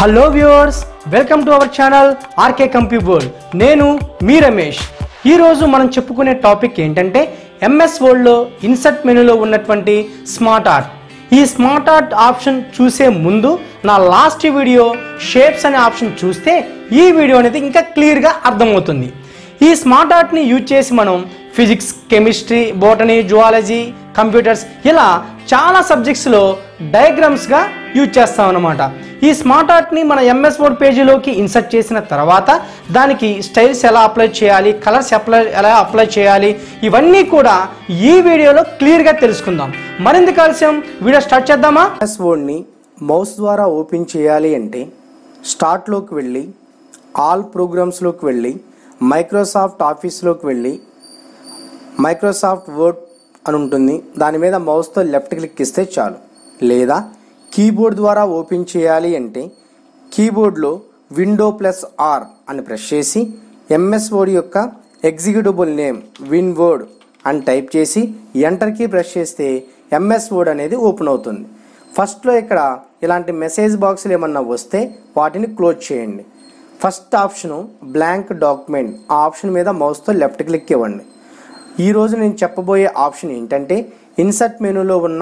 hello viewers welcome to our channel RK Compuboard నేను మీ రమేష్ ఈరోజు మనం చెప్పుకునే టాపిక్ ఏంటంటే ఎంఎస్ వర్డ్లో ఇన్సర్ట్ మెనూలో ఉన్నటువంటి స్మార్ట్ ఆర్ట్ ఈ స్మార్ట్ ఆర్ట్ ఆప్షన్ చూసే ముందు నా లాస్ట్ వీడియో షేప్స్ అనే ఆప్షన్ చూస్తే ఈ వీడియో అనేది ఇంకా క్లియర్గా అర్థమవుతుంది ఈ స్మార్ట్ ఆర్ట్ని యూజ్ చేసి మనం physics chemistry botany zoology computers ఇలా చాలా సబ్జెక్ట్స్లో డయాగ్రామ్స్గా యూజ్ చేస్తాం అన్నమాట ఈ స్మార్ట్ ఆర్ట్ని మన ఎంఎస్ వర్డ్ పేజీలోకి ఇన్సర్ట్ చేసిన తర్వాత దానికి స్టైల్స్ ఎలా అప్లై చేయాలి కలర్స్ అప్లై ఎలా అప్లై చేయాలి ఇవన్నీ కూడా ఈ వీడియోలో క్లియర్గా తెలుసుకుందాం మరింత కాల్స్యం వీడియో స్టార్ట్ చేద్దామా ఎంఎస్ వర్డ్ని మౌస్ ద్వారా ఓపెన్ చేయాలి అంటే స్టార్ట్లోకి వెళ్ళి ఆల్ ప్రోగ్రామ్స్లోకి వెళ్ళి మైక్రోసాఫ్ట్ ఆఫీస్లోకి వెళ్ళి మైక్రోసాఫ్ట్ వర్డ్ అని ఉంటుంది దాని మీద మౌస్తో లెఫ్ట్ క్లిక్ ఇస్తే చాలు లేదా కీబోర్డ్ ద్వారా ఓపెన్ చేయాలి అంటే కీబోర్డ్లో విండో ప్లస్ ఆర్ అని ప్రెస్ చేసి ఎంఎస్ వర్డ్ యొక్క ఎగ్జిక్యూటిబుల్ నేమ్ విన్ వర్డ్ అని టైప్ చేసి ఎంటర్ కీ ప్రెస్ చేస్తే ఎంఎస్ వర్డ్ అనేది ఓపెన్ అవుతుంది ఫస్ట్లో ఇక్కడ ఇలాంటి మెసేజ్ బాక్సులు ఏమన్నా వస్తే వాటిని క్లోజ్ చేయండి ఫస్ట్ ఆప్షను బ్లాంక్ డాక్యుమెంట్ ఆ ఆప్షన్ మీద మౌస్తో లెఫ్ట్ క్లిక్ ఇవ్వండి ఈరోజు నేను చెప్పబోయే ఆప్షన్ ఏంటంటే ఇన్సర్ట్ మెనూలో ఉన్న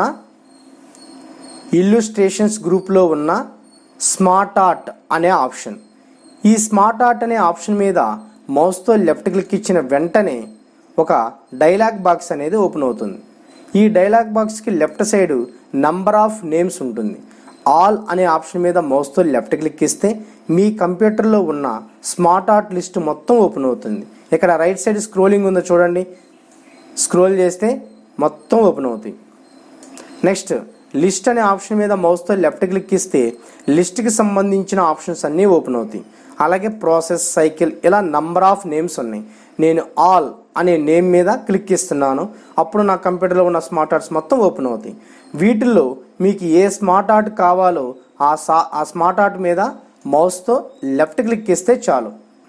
ఇల్లుస్ట్రేషన్స్ గ్రూప్లో ఉన్న స్మార్ట్ ఆర్ట్ అనే ఆప్షన్ ఈ స్మార్ట్ ఆర్ట్ అనే ఆప్షన్ మీద మౌస్తో లెఫ్ట్ క్లిక్ ఇచ్చిన వెంటనే ఒక డైలాగ్ బాక్స్ అనేది ఓపెన్ అవుతుంది ఈ డైలాగ్ బాక్స్కి left side number of names ఉంటుంది ఆల్ అనే ఆప్షన్ మీద మౌస్తో లెఫ్ట్ క్లిక్ ఇస్తే మీ కంప్యూటర్లో ఉన్న స్మార్ట్ ఆర్ట్ లిస్ట్ మొత్తం ఓపెన్ అవుతుంది ఇక్కడ రైట్ సైడ్ స్క్రోలింగ్ ఉందో చూడండి స్క్రోల్ చేస్తే మొత్తం ఓపెన్ అవుతాయి నెక్స్ట్ లిస్ట్ అనే ఆప్షన్ మీద మౌస్తో లెఫ్ట్ క్లిక్ ఇస్తే లిస్ట్కి సంబంధించిన ఆప్షన్స్ అన్నీ ఓపెన్ అవుతాయి అలాగే ప్రాసెస్ సైకిల్ ఇలా నంబర్ ఆఫ్ నేమ్స్ ఉన్నాయి నేను ఆల్ అనే నేమ్ మీద క్లిక్ ఇస్తున్నాను అప్పుడు నా కంప్యూటర్లో ఉన్న స్మార్ట్ ఆర్ట్స్ మొత్తం ఓపెన్ అవుతాయి వీటిల్లో మీకు ఏ స్మార్ట్ ఆర్ట్ కావాలో ఆ సా ఆ స్మార్ట్ ఆర్ట్ మీద మౌస్తో లెఫ్ట్ క్లిక్ ఇస్తే చాలు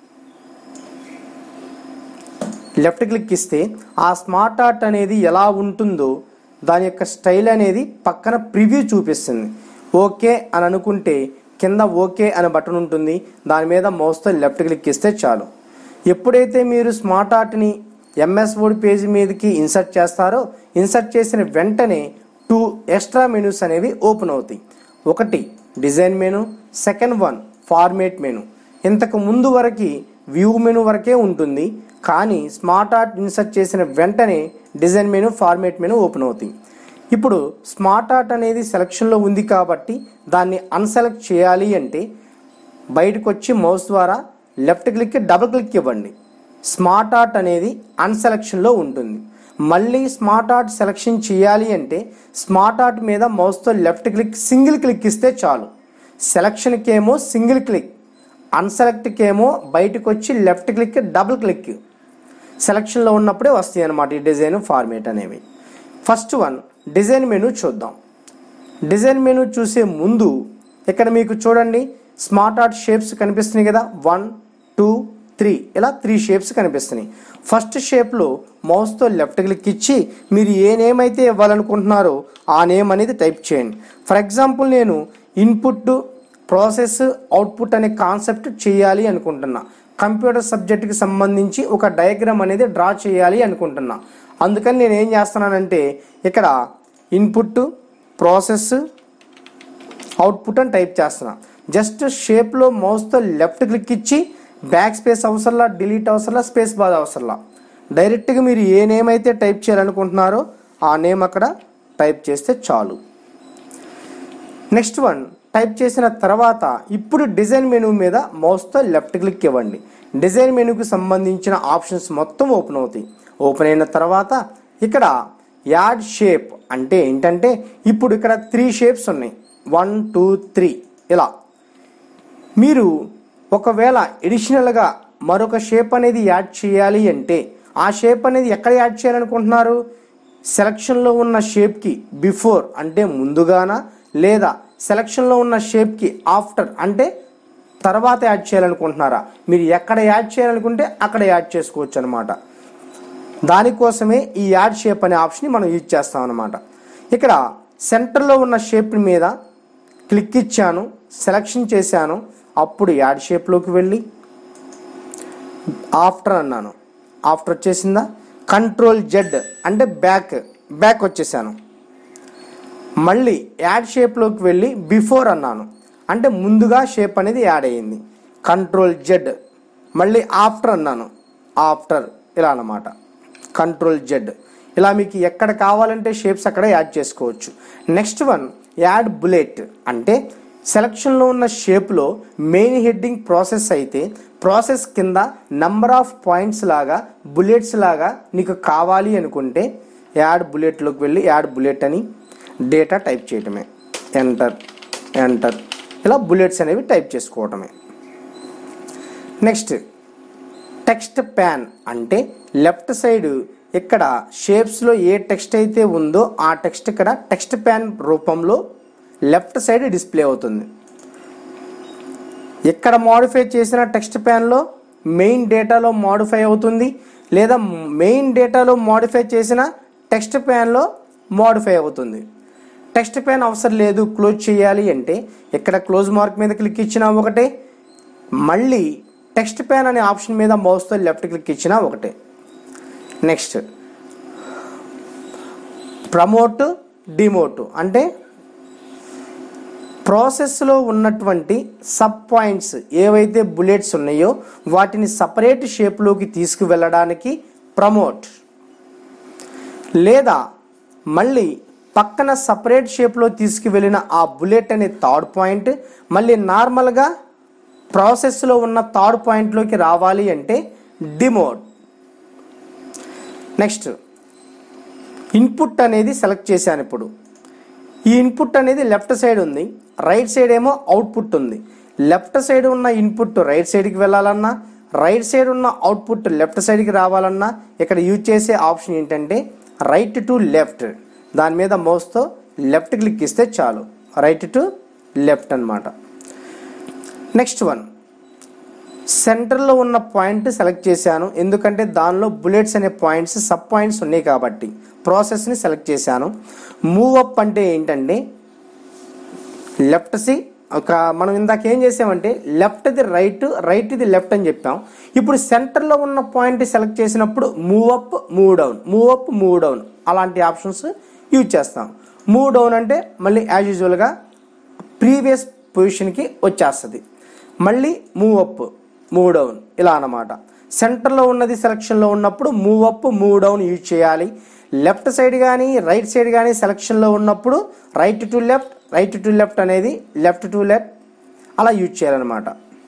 లెఫ్ట్ క్లిక్ ఇస్తే ఆ స్మార్ట్ ఆర్ట్ అనేది ఎలా ఉంటుందో దాని యొక్క స్టైల్ అనేది పక్కన ప్రివ్యూ చూపిస్తుంది ఓకే అని అనుకుంటే కింద ఓకే అనే బటన్ ఉంటుంది దాని మీద మౌస్తో లెఫ్ట్ క్లిక్ ఇస్తే చాలు ఎప్పుడైతే మీరు స్మార్ట్ ఆర్ట్ని ఎంఎస్ వర్డ్ పేజీ మీదకి ఇన్సర్ట్ చేస్తారో ఇన్సర్ట్ చేసిన వెంటనే టూ ఎక్స్ట్రా మెనూస్ అనేవి ఓపెన్ అవుతాయి ఒకటి design menu second one format menu ఇంతకు ముందు వరకు వ్యూ మెనూ వరకే ఉంటుంది కానీ స్మార్ట్ ఆర్ట్ ఇన్సర్ట్ చేసిన వెంటనే design menu format menu open అవుతాయి ఇప్పుడు స్మార్ట్ ఆర్ట్ అనేది సెలక్షన్లో ఉంది కాబట్టి దాన్ని అన్సెలెక్ట్ చేయాలి అంటే బయటకు వచ్చి మౌస్ ద్వారా లెఫ్ట్ క్లిక్ డబుల్ క్లిక్ ఇవ్వండి స్మార్ట్ ఆర్ట్ అనేది అన్సెలక్షన్లో ఉంటుంది మళ్ళీ స్మార్ట్ ఆర్ట్ సెలెక్షన్ చేయాలి అంటే స్మార్ట్ ఆర్ట్ మీద మౌస్తో లెఫ్ట్ క్లిక్ సింగిల్ క్లిక్ ఇస్తే చాలు సెలక్షన్కి ఏమో సింగిల్ క్లిక్ అన్సెలెక్ట్కి ఏమో బయటకు వచ్చి లెఫ్ట్ క్లిక్ డబుల్ క్లిక్ సెలక్షన్లో ఉన్నప్పుడే వస్తాయి అన్నమాట ఈ డిజైన్ ఫార్మేట్ అనేవి ఫస్ట్ వన్ డిజైన్ మెనూ చూద్దాం డిజైన్ మెనూ చూసే ముందు ఇక్కడ మీకు చూడండి స్మార్ట్ ఆర్ట్ షేప్స్ కనిపిస్తున్నాయి కదా వన్ టూ త్రీ ఇలా త్రీ షేప్స్ కనిపిస్తున్నాయి ఫస్ట్ షేప్లో మౌస్తో లెఫ్ట్ క్లిక్ ఇచ్చి మీరు ఏ నేమ్ అయితే ఇవ్వాలనుకుంటున్నారో ఆ నేమ్ అనేది టైప్ చేయండి ఫర్ ఎగ్జాంపుల్ నేను ఇన్పుట్ ప్రాసెస్ అవుట్పుట్ అనే కాన్సెప్ట్ చేయాలి అనుకుంటున్నా కంప్యూటర్ సబ్జెక్ట్కి సంబంధించి ఒక డయాగ్రామ్ అనేది డ్రా చేయాలి అనుకుంటున్నా అందుకని నేను ఏం చేస్తున్నానంటే ఇక్కడ ఇన్పుట్ ప్రాసెస్ అవుట్పుట్ అని టైప్ చేస్తున్నా జస్ట్ షేప్లో మౌస్తో లెఫ్ట్ క్లిక్ ఇచ్చి బ్యాక్ స్పేస్ అవసరంలా డిలీట్ అవసరంలా స్పేస్ బార్ అవసరంలా డైరెక్ట్గా మీరు ఏ నేమ్ అయితే టైప్ చేయాలనుకుంటున్నారో ఆ నేమ్ అక్కడ టైప్ చేస్తే చాలు నెక్స్ట్ వన్ టైప్ చేసిన తర్వాత ఇప్పుడు డిజైన్ మెనూ మీద మౌస్తో లెఫ్ట్ క్లిక్ ఇవ్వండి డిజైన్ మెనూకి సంబంధించిన ఆప్షన్స్ మొత్తం ఓపెన్ అవుతాయి ఓపెన్ అయిన తర్వాత ఇక్కడ యాడ్ షేప్ అంటే ఏంటంటే ఇప్పుడు ఇక్కడ త్రీ షేప్స్ ఉన్నాయి వన్ టూ త్రీ ఇలా మీరు ఒకవేళ ఎడిషనల్గా మరొక షేప్ అనేది యాడ్ చేయాలి అంటే ఆ షేప్ అనేది ఎక్కడ యాడ్ చేయాలనుకుంటున్నారు సెలక్షన్లో ఉన్న షేప్కి బిఫోర్ అంటే ముందుగానా లేదా సెలక్షన్లో ఉన్న షేప్కి ఆఫ్టర్ అంటే తర్వాత యాడ్ చేయాలనుకుంటున్నారా మీరు ఎక్కడ యాడ్ చేయాలనుకుంటే అక్కడ యాడ్ చేసుకోవచ్చు అనమాట దానికోసమే ఈ యాడ్ షేప్ అనే ఆప్షన్ మనం యూజ్ చేస్తాం అనమాట ఇక్కడ సెంటర్లో ఉన్న షేప్ మీద క్లిక్ ఇచ్చాను సెలక్షన్ చేశాను అప్పుడు యాడ్ షేప్లోకి వెళ్ళి ఆఫ్టర్ అన్నాను ఆఫ్టర్ వచ్చేసిందా కంట్రోల్ జెడ్ అంటే బ్యాక్ బ్యాక్ వచ్చేసాను మళ్ళీ యాడ్ షేప్లోకి వెళ్ళి బిఫోర్ అన్నాను అంటే ముందుగా షేప్ అనేది యాడ్ అయ్యింది కంట్రోల్ జెడ్ మళ్ళీ ఆఫ్టర్ అన్నాను ఆఫ్టర్ ఇలా అన్నమాట కంట్రోల్ జెడ్ ఇలా మీకు ఎక్కడ కావాలంటే షేప్స్ అక్కడ యాడ్ చేసుకోవచ్చు నెక్స్ట్ వన్ యాడ్ బుల్లెట్ అంటే సెలక్షన్లో ఉన్న షేప్లో మెయిన్ హెడ్డింగ్ ప్రాసెస్ అయితే ప్రాసెస్ కింద నంబర్ ఆఫ్ పాయింట్స్ లాగా బుల్లెట్స్ లాగా నీకు కావాలి అనుకుంటే యాడ్ బుల్లెట్లోకి వెళ్ళి యాడ్ బుల్లెట్ అని డేటా టైప్ చేయటమే ఎంటర్ ఎంటర్ ఇలా బుల్లెట్స్ అనేవి టైప్ చేసుకోవటమే నెక్స్ట్ టెక్స్ట్ ప్యాన్ అంటే లెఫ్ట్ సైడ్ ఇక్కడ షేప్స్లో ఏ టెక్స్ట్ అయితే ఉందో ఆ టెక్స్ట్ ఇక్కడ టెక్స్ట్ ప్యాన్ రూపంలో లెఫ్ట్ సైడ్ డిస్ప్లే అవుతుంది ఎక్కడ మోడిఫై చేసిన టెక్స్ట్ ప్యాన్లో మెయిన్ డేటాలో మోడిఫై అవుతుంది లేదా మెయిన్ డేటాలో మోడిఫై చేసిన టెక్స్ట్ ప్యాన్లో మోడిఫై అవుతుంది టెక్స్ట్ ప్యాన్ అవసరం లేదు క్లోజ్ చేయాలి అంటే ఇక్కడ క్లోజ్ మార్క్ మీద క్లిక్ ఇచ్చినా ఒకటే మళ్ళీ టెక్స్ట్ ప్యాన్ అనే ఆప్షన్ మీద మౌస్తో లెఫ్ట్ క్లిక్ ఇచ్చినా ఒకటే నెక్స్ట్ ప్రమోట్ డిమోట్ అంటే ప్రాసెస్లో ఉన్నటువంటి సబ్ పాయింట్స్ ఏవైతే బుల్లెట్స్ ఉన్నాయో వాటిని సపరేట్ షేప్లోకి తీసుకువెళ్ళడానికి ప్రమోట్ లేదా మళ్ళీ పక్కన సపరేట్ షేప్లో తీసుకువెళ్ళిన ఆ బుల్లెట్ అనే థర్డ్ పాయింట్ మళ్ళీ నార్మల్గా ప్రాసెస్లో ఉన్న థర్డ్ పాయింట్లోకి రావాలి అంటే డిమోట్ నెక్స్ట్ ఇన్పుట్ అనేది సెలెక్ట్ చేశాను ఇప్పుడు ఈ ఇన్పుట్ అనేది లెఫ్ట్ సైడ్ ఉంది రైట్ సైడ్ ఏమో అవుట్పుట్ ఉంది లెఫ్ట్ సైడ్ ఉన్న ఇన్పుట్ రైట్ సైడ్కి వెళ్ళాలన్నా రైట్ సైడ్ ఉన్న అవుట్పుట్ లెఫ్ట్ సైడ్కి రావాలన్నా ఇక్కడ యూజ్ చేసే ఆప్షన్ ఏంటంటే రైట్ టు లెఫ్ట్ దాని మీద మౌస్తో లెఫ్ట్ క్లిక్ ఇస్తే చాలు రైట్ టు లెఫ్ట్ అన్నమాట నెక్స్ట్ వన్ సెంటర్లో ఉన్న పాయింట్ సెలెక్ట్ చేశాను ఎందుకంటే దానిలో బుల్లెట్స్ అనే పాయింట్స్ సబ్ పాయింట్స్ ఉన్నాయి కాబట్టి ప్రాసెస్ని సెలెక్ట్ చేశాను మూవ్ అప్ అంటే ఏంటంటే లెఫ్ట్ సి ఒక మనం ఇందాక ఏం చేసామంటే లెఫ్ట్ది రైట్ రైట్ది లెఫ్ట్ అని చెప్పాం ఇప్పుడు సెంటర్లో ఉన్న పాయింట్ సెలెక్ట్ చేసినప్పుడు move up move down move up move down అలాంటి ఆప్షన్స్ యూజ్ చేస్తాం మూవ్ డౌన్ అంటే మళ్ళీ యాజ్ యూజువల్గా ప్రీవియస్ పొజిషన్కి వచ్చేస్తుంది మళ్ళీ మూవ్ అప్ మూవ్ డౌన్ ఇలా అన్నమాట సెంటర్లో ఉన్నది సెలక్షన్లో ఉన్నప్పుడు move up move down use చేయాలి లెఫ్ట్ సైడ్ కానీ రైట్ సైడ్ కానీ సెలక్షన్లో ఉన్నప్పుడు right to left right to left అనేది లెఫ్ట్ టు లెఫ్ట్ అలా యూజ్ చేయాలన్నమాట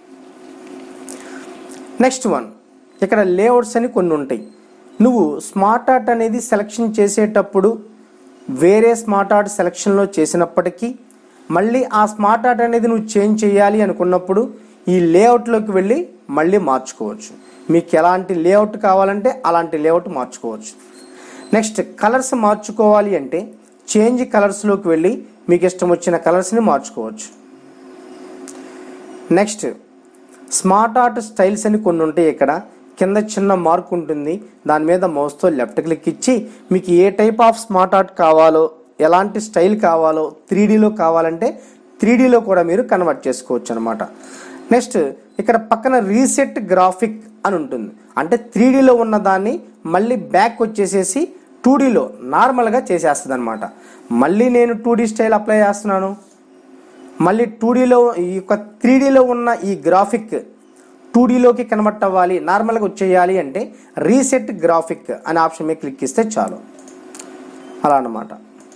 నెక్స్ట్ వన్ ఇక్కడ లేఅవుట్స్ అని కొన్ని ఉంటాయి నువ్వు స్మార్ట్ ఆర్ట్ అనేది సెలెక్షన్ చేసేటప్పుడు వేరే స్మార్ట్ ఆర్ట్ సెలెక్షన్లో చేసినప్పటికీ మళ్ళీ ఆ స్మార్ట్ ఆర్ట్ అనేది నువ్వు చేంజ్ చేయాలి అనుకున్నప్పుడు ఈ లేఅవుట్లోకి వెళ్ళి మళ్ళీ మార్చుకోవచ్చు మీకు ఎలాంటి లేఅవుట్ కావాలంటే అలాంటి లేఅవుట్ మార్చుకోవచ్చు నెక్స్ట్ కలర్స్ మార్చుకోవాలి అంటే చేంజ్ కలర్స్లోకి వెళ్ళి మీకు ఇష్టం వచ్చిన కలర్స్ని మార్చుకోవచ్చు నెక్స్ట్ స్మార్ట్ ఆర్ట్ స్టైల్స్ అని కొన్ని ఉంటాయి ఇక్కడ కింద చిన్న మార్క్ ఉంటుంది దాని మీద మౌస్తో లెఫ్ట్ క్లిక్ ఇచ్చి మీకు ఏ టైప్ ఆఫ్ స్మార్ట్ ఆర్ట్ కావాలో ఎలాంటి స్టైల్ కావాలో త్రీ డీలో కావాలంటే త్రీ డీలో కూడా మీరు కన్వర్ట్ చేసుకోవచ్చు అనమాట నెక్స్ట్ ఇక్కడ పక్కన రీసెట్ గ్రాఫిక్ అని ఉంటుంది అంటే త్రీ డీలో ఉన్న దాన్ని మళ్ళీ బ్యాక్ వచ్చేసేసి టూ డీలో నార్మల్గా చేసేస్తుంది అనమాట మళ్ళీ నేను టూ డీ స్టైల్ అప్లై చేస్తున్నాను మళ్ళీ టూ డీలో ఈ యొక్క త్రీ డీలో ఉన్న ఈ గ్రాఫిక్ టూ డీలోకి కన్వర్ట్ అవ్వాలి నార్మల్గా వచ్చేయాలి అంటే రీసెట్ గ్రాఫిక్ అనే ఆప్షన్ మీద క్లిక్ ఇస్తే చాలు అలా అన్నమాట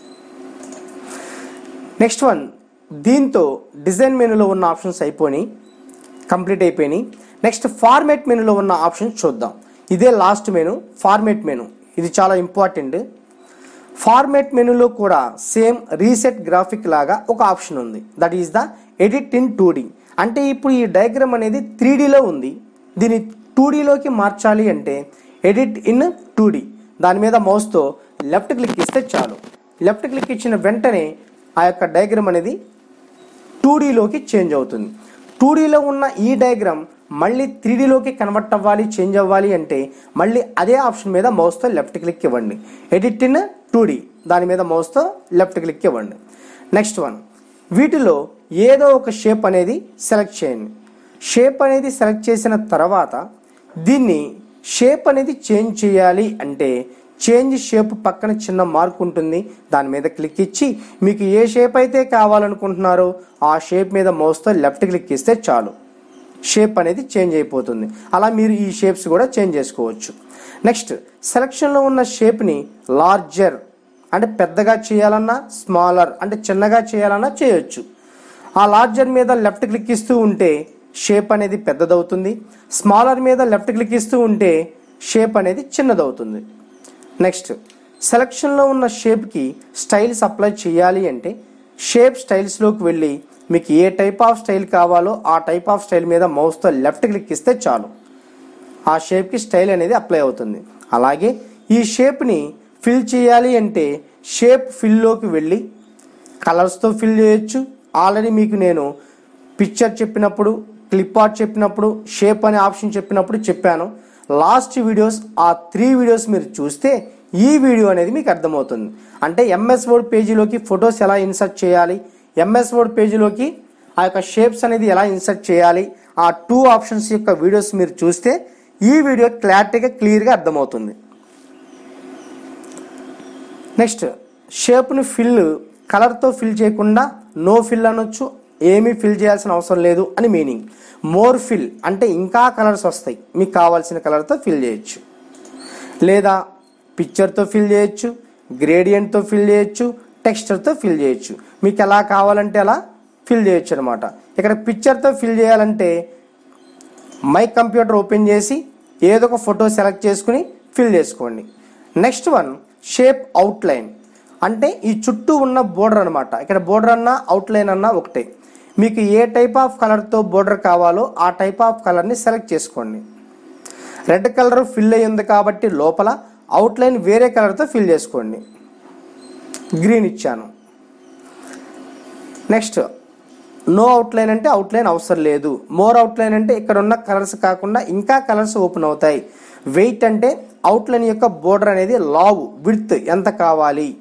నెక్స్ట్ వన్ దీంతో డిజైన్ మెనూలో ఉన్న ఆప్షన్స్ అయిపోయినాయి కంప్లీట్ అయిపోయినాయి నెక్స్ట్ ఫార్మేట్ మెనూలో ఉన్న ఆప్షన్స్ చూద్దాం ఇదే లాస్ట్ మెనూ ఫార్మేట్ మెనూ ఇది చాలా ఇంపార్టెంట్ ఫార్మేట్ మెనూలో కూడా సేమ్ రీసెట్ గ్రాఫిక్ లాగా ఒక ఆప్షన్ ఉంది that is the edit in two అంటే ఇప్పుడు ఈ డయాగ్రామ్ అనేది త్రీ డీలో ఉంది దీన్ని టూ డీలోకి మార్చాలి అంటే ఎడిట్ ఇన్ టూ దాని మీద మౌస్తో లెఫ్ట్ క్లిక్ ఇస్తే చాలు లెఫ్ట్ క్లిక్ ఇచ్చిన వెంటనే ఆ యొక్క డయాగ్రామ్ అనేది టూ డీలోకి చేంజ్ అవుతుంది టూ డీలో ఉన్న ఈ డయాగ్రామ్ మళ్ళీ త్రీ డీలోకి కన్వర్ట్ అవ్వాలి చేంజ్ అవ్వాలి అంటే మళ్ళీ అదే ఆప్షన్ మీద మౌస్తో లెఫ్ట్ క్లిక్ ఇవ్వండి ఎడిట్ ఇన్ టూ దాని మీద మౌస్తో లెఫ్ట్ క్లిక్ ఇవ్వండి నెక్స్ట్ వన్ వీటిలో ఏదో ఒక షేప్ అనేది సెలెక్ట్ చేయండి షేప్ అనేది సెలెక్ట్ చేసిన తర్వాత దీన్ని షేప్ అనేది చేంజ్ చేయాలి అంటే చేంజ్ షేప్ పక్కన చిన్న మార్క్ ఉంటుంది దాని మీద క్లిక్ ఇచ్చి మీకు ఏ షేప్ అయితే కావాలనుకుంటున్నారో ఆ షేప్ మీద మౌస్తో లెఫ్ట్ క్లిక్ ఇస్తే చాలు షేప్ అనేది చేంజ్ అయిపోతుంది అలా మీరు ఈ షేప్స్ కూడా చేంజ్ చేసుకోవచ్చు నెక్స్ట్ సెలక్షన్లో ఉన్న షేప్ని లార్జర్ అంటే పెద్దగా చేయాలన్నా స్మాలర్ అంటే చిన్నగా చేయాలన్నా చేయొచ్చు ఆ లార్జర్ మీద లెఫ్ట్ క్లిక్ ఇస్తూ ఉంటే షేప్ అనేది పెద్దదవుతుంది స్మాలర్ మీద లెఫ్ట్ క్లిక్ ఇస్తూ ఉంటే షేప్ అనేది చిన్నదవుతుంది నెక్స్ట్ సెలక్షన్లో ఉన్న షేప్కి స్టైల్స్ అప్లై చేయాలి అంటే షేప్ స్టైల్స్లోకి వెళ్ళి మీకు ఏ టైప్ ఆఫ్ స్టైల్ కావాలో ఆ టైప్ ఆఫ్ స్టైల్ మీద మౌస్తో లెఫ్ట్ క్లిక్ ఇస్తే చాలు ఆ షేప్కి స్టైల్ అనేది అప్లై అవుతుంది అలాగే ఈ షేప్ని ఫిల్ చేయాలి అంటే షేప్ ఫిల్లోకి వెళ్ళి కలర్స్తో ఫిల్ చేయొచ్చు ఆల్రెడీ మీకు నేను పిక్చర్ చెప్పినప్పుడు క్లిప్ ఆర్ట్ చెప్పినప్పుడు షేప్ అనే ఆప్షన్ చెప్పినప్పుడు చెప్పాను లాస్ట్ వీడియోస్ ఆ త్రీ వీడియోస్ మీరు చూస్తే ఈ వీడియో అనేది మీకు అర్థమవుతుంది అంటే ఎంఎస్ వర్డ్ పేజీలోకి ఫొటోస్ ఎలా ఇన్సర్ట్ చేయాలి ఎంఎస్ వర్డ్ పేజీలోకి ఆ యొక్క షేప్స్ అనేది ఎలా ఇన్సర్ట్ చేయాలి ఆ టూ ఆప్షన్స్ యొక్క వీడియోస్ మీరు చూస్తే ఈ వీడియో క్లారిటీగా క్లియర్గా అర్థమవుతుంది నెక్స్ట్ షేప్ను ఫిల్ కలర్తో ఫిల్ చేయకుండా నో ఫిల్ అనొచ్చు ఏమీ ఫిల్ చేయాల్సిన అవసరం లేదు అని మీనింగ్ మోర్ ఫిల్ అంటే ఇంకా కలర్స్ వస్తాయి మీకు కావాల్సిన కలర్తో ఫిల్ చేయొచ్చు లేదా పిక్చర్తో ఫిల్ చేయొచ్చు గ్రేడియంట్తో ఫిల్ చేయొచ్చు టెక్స్చర్తో ఫిల్ చేయొచ్చు మీకు ఎలా కావాలంటే అలా ఫిల్ చేయొచ్చు అనమాట ఇక్కడ పిక్చర్తో ఫిల్ చేయాలంటే మై కంప్యూటర్ ఓపెన్ చేసి ఏదో ఒక ఫోటో సెలెక్ట్ చేసుకుని ఫిల్ చేసుకోండి నెక్స్ట్ వన్ షేప్ అవుట్లైన్ అంటే ఈ చుట్టూ ఉన్న బోర్డర్ అనమాట ఇక్కడ బోర్డర్ అన్నా అవుట్లైన్ అన్నా ఒకటే మీకు ఏ టైప్ ఆఫ్ కలర్తో బోర్డర్ కావాలో ఆ టైప్ ఆఫ్ కలర్ని సెలెక్ట్ చేసుకోండి రెడ్ కలర్ ఫిల్ అయ్యి ఉంది కాబట్టి లోపల అవుట్లైన్ వేరే కలర్తో ఫిల్ చేసుకోండి గ్రీన్ ఇచ్చాను నెక్స్ట్ నో అవుట్లైన్ అంటే అవుట్లైన్ అవసరం లేదు మోర్ అవుట్లైన్ అంటే ఇక్కడ ఉన్న కలర్స్ కాకుండా ఇంకా కలర్స్ ఓపెన్ అవుతాయి వెయిట్ అంటే అవుట్లైన్ యొక్క బోర్డర్ అనేది లావ్ విడ్త్ ఎంత కావాలి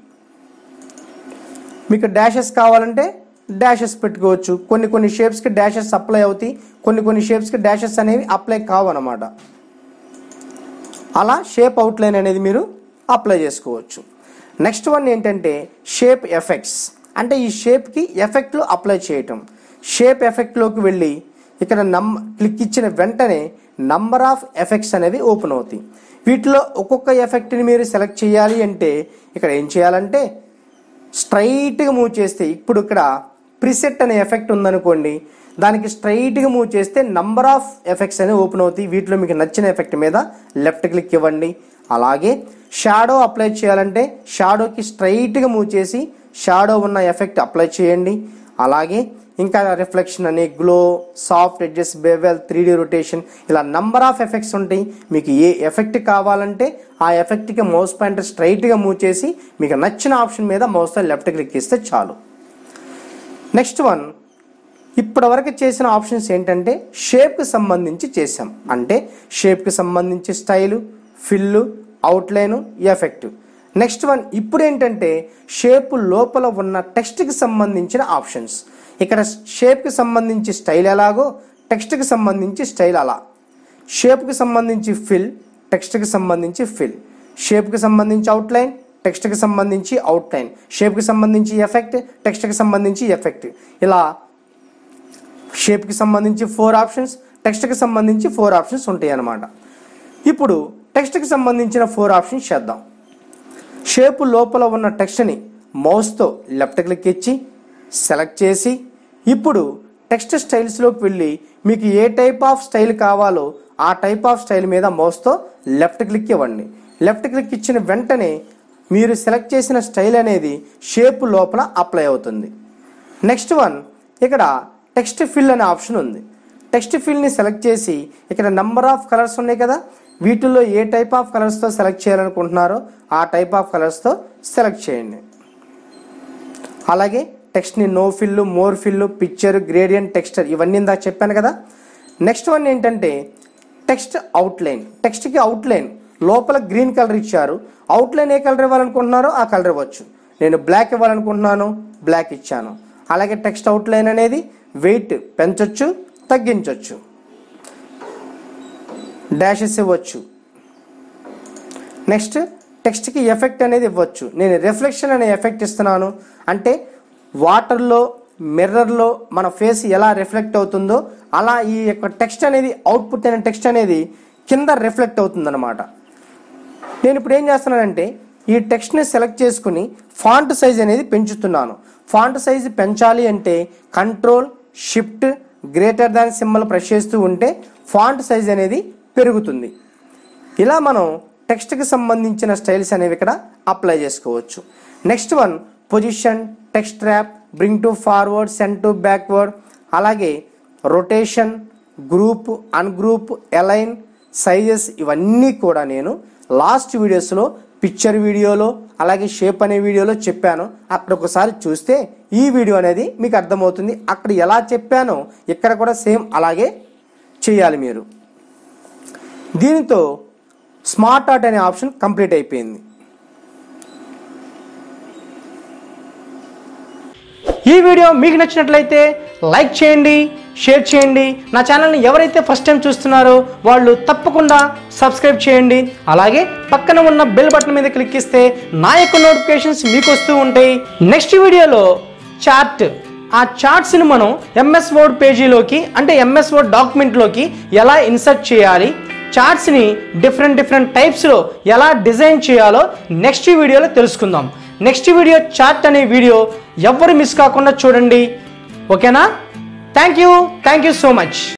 మీకు డాషెస్ కావాలంటే డాషెస్ పెట్టుకోవచ్చు కొన్ని కొన్ని షేప్స్కి డాషెస్ అప్లై అవుతాయి కొన్ని కొన్ని షేప్స్కి డాషెస్ అనేవి అప్లై కావు అనమాట అలా షేప్ అవుట్లైన్ అనేది మీరు అప్లై చేసుకోవచ్చు నెక్స్ట్ వన్ ఏంటంటే షేప్ ఎఫెక్ట్స్ అంటే ఈ షేప్కి ఎఫెక్ట్లు అప్లై చేయటం షేప్ ఎఫెక్ట్లోకి వెళ్ళి ఇక్కడ నమ్ క్లిక్ ఇచ్చిన వెంటనే నంబర్ ఆఫ్ ఎఫెక్ట్స్ అనేవి ఓపెన్ అవుతాయి వీటిలో ఒక్కొక్క ఎఫెక్ట్ని మీరు సెలెక్ట్ చేయాలి అంటే ఇక్కడ ఏం చేయాలంటే స్ట్రైట్గా మూవ్ చేస్తే ఇప్పుడు ఇక్కడ ప్రిసెట్ అనే ఎఫెక్ట్ ఉందనుకోండి దానికి స్ట్రైట్గా మూవ్ చేస్తే నంబర్ ఆఫ్ ఎఫెక్ట్స్ అనేవి ఓపెన్ అవుతాయి వీటిలో మీకు నచ్చిన ఎఫెక్ట్ మీద లెఫ్ట్ క్లిక్ ఇవ్వండి అలాగే షాడో అప్లై చేయాలంటే షాడోకి స్ట్రైట్గా మూవ్ చేసి షాడో ఉన్న ఎఫెక్ట్ అప్లై చేయండి అలాగే ఇంకా రిఫ్లెక్షన్ అని glow soft edges bevel three D rotation ఇలా నంబర్ ఆఫ్ ఎఫెక్ట్స్ ఉంటాయి మీకు ఏ ఎఫెక్ట్ కావాలంటే ఆ ఎఫెక్ట్కి మౌస్ పాయింటర్ స్ట్రైట్గా మూవ్ చేసి మీకు నచ్చిన ఆప్షన్ మీద మౌస్తో లెఫ్ట్ క్లిక్ ఇస్తే చాలు నెక్స్ట్ వన్ ఇప్పటివరకు చేసిన ఆప్షన్స్ ఏంటంటే షేప్కి సంబంధించి చేసాం అంటే షేప్కి సంబంధించి style fill outline effect next one ఇప్పుడు ఏంటంటే షేప్ లోపల ఉన్న టెక్స్ట్కి సంబంధించిన ఆప్షన్స్ ఇక్కడ షేప్కి సంబంధించి స్టైల్ ఎలాగో టెక్స్ట్కి సంబంధించి స్టైల్ అలా షేప్కి సంబంధించి ఫిల్ టెక్స్ట్కి సంబంధించి ఫిల్ షేప్కి సంబంధించి అవుట్లైన్ టెక్స్ట్కి సంబంధించి అవుట్లైన్ షేప్కి సంబంధించి ఎఫెక్ట్ టెక్స్ట్కి సంబంధించి ఎఫెక్ట్ ఇలా షేప్కి సంబంధించి ఫోర్ ఆప్షన్స్ టెక్స్ట్కి సంబంధించి ఫోర్ ఆప్షన్స్ ఉంటాయి అన్నమాట ఇప్పుడు టెక్స్ట్కి సంబంధించిన ఫోర్ ఆప్షన్స్ చేద్దాం షేప్ లోపల ఉన్న టెక్స్ట్ని మౌస్తో లెఫ్ట్ క్లిక్ ఇచ్చి సెలెక్ట్ చేసి ఇప్పుడు టెక్స్ట్ స్టైల్స్లోకి వెళ్ళి మీకు ఏ టైప్ ఆఫ్ స్టైల్ కావాలో ఆ టైప్ ఆఫ్ స్టైల్ మీద మౌస్తో లెఫ్ట్ క్లిక్ ఇవ్వండి లెఫ్ట్ క్లిక్ ఇచ్చిన వెంటనే మీరు సెలెక్ట్ చేసిన స్టైల్ అనేది షేప్ లోపల అప్లై అవుతుంది నెక్స్ట్ వన్ ఇక్కడ టెక్స్ట్ ఫిల్ అనే ఆప్షన్ ఉంది టెక్స్ట్ ఫిల్ని సెలెక్ట్ చేసి ఇక్కడ నంబర్ ఆఫ్ కలర్స్ ఉన్నాయి కదా వీటిల్లో ఏ టైప్ ఆఫ్ కలర్స్తో సెలెక్ట్ చేయాలనుకుంటున్నారో ఆ టైప్ ఆఫ్ కలర్స్తో సెలెక్ట్ చేయండి అలాగే టెక్స్ట్ని no fill more fill picture gradient texture ఇవన్నీ ఇందాక చెప్పాను కదా నెక్స్ట్ వన్ ఏంటంటే టెక్స్ట్ అవుట్లైన్ టెక్స్ట్కి అవుట్లైన్ లోపల గ్రీన్ కలర్ ఇచ్చారు అవుట్లైన్ ఏ కలర్ ఇవ్వాలనుకుంటున్నారో ఆ కలర్ ఇవ్వచ్చు నేను బ్లాక్ ఇవ్వాలనుకుంటున్నాను బ్లాక్ ఇచ్చాను అలాగే టెక్స్ట్ అవుట్లైన్ అనేది వెయిట్ పెంచొచ్చు తగ్గించవచ్చు డాషెస్ ఇవ్వచ్చు నెక్స్ట్ టెక్స్ట్కి ఎఫెక్ట్ అనేది ఇవ్వచ్చు నేను రిఫ్లెక్షన్ అనే ఎఫెక్ట్ ఇస్తున్నాను అంటే వాటర్లో మిర్రర్లో మన ఫేస్ ఎలా రిఫ్లెక్ట్ అవుతుందో అలా ఈ యొక్క టెక్స్ట్ అనేది అవుట్పుట్ అయిన టెక్స్ట్ అనేది కింద రిఫ్లెక్ట్ అవుతుందన్నమాట నేను ఇప్పుడు ఏం చేస్తున్నానంటే ఈ టెక్స్ట్ని సెలెక్ట్ చేసుకుని ఫాంట్ సైజ్ అనేది పెంచుతున్నాను ఫాంట్ సైజ్ పెంచాలి అంటే control shift greater than symbol press చేస్తూ ఉంటే ఫాంట్ సైజ్ అనేది పెరుగుతుంది ఇలా మనం టెక్స్ట్కి సంబంధించిన స్టైల్స్ అనేవి ఇక్కడ అప్లై చేసుకోవచ్చు next one position text wrap bring to forward send to backward అలాగే rotation group ungroup align sizes ఇవన్నీ కూడా నేను లాస్ట్ వీడియోస్లో పిక్చర్ వీడియోలో అలాగే షేప్ అనే వీడియోలో చెప్పాను అక్కడ ఒకసారి చూస్తే ఈ వీడియో అనేది మీకు అర్థమవుతుంది అక్కడ ఎలా చెప్పానో ఇక్కడ కూడా సేమ్ అలాగే చేయాలి మీరు దీనితో స్మార్ట్ ఆర్ట్ అనే ఆప్షన్ కంప్లీట్ అయిపోయింది ఈ వీడియో మీకు నచ్చినట్లయితే లైక్ చేయండి షేర్ చేయండి నా ఛానల్ని ఎవరైతే ఫస్ట్ టైం చూస్తున్నారో వాళ్ళు తప్పకుండా సబ్స్క్రైబ్ చేయండి అలాగే పక్కన ఉన్న బెల్ బటన్ మీద క్లిక్ ఇస్తే నా యొక్క నోటిఫికేషన్స్ మీకు వస్తూ ఉంటాయి నెక్స్ట్ వీడియోలో చార్ట్ ఆ చార్ట్స్ని మనం ఎంఎస్ వర్డ్ పేజీలోకి అంటే ఎంఎస్ వర్డ్ డాక్యుమెంట్లోకి ఎలా ఇన్సర్ట్ చేయాలి చార్ట్స్ని డిఫరెంట్ డిఫరెంట్ టైప్స్లో ఎలా డిజైన్ చేయాలో నెక్స్ట్ వీడియోలో తెలుసుకుందాం నెక్స్ట్ వీడియో చార్ట్ అనే వీడియో ఎవ్వరు మిస్ కాకుండా చూడండి ఓకేనా thank you thank you so much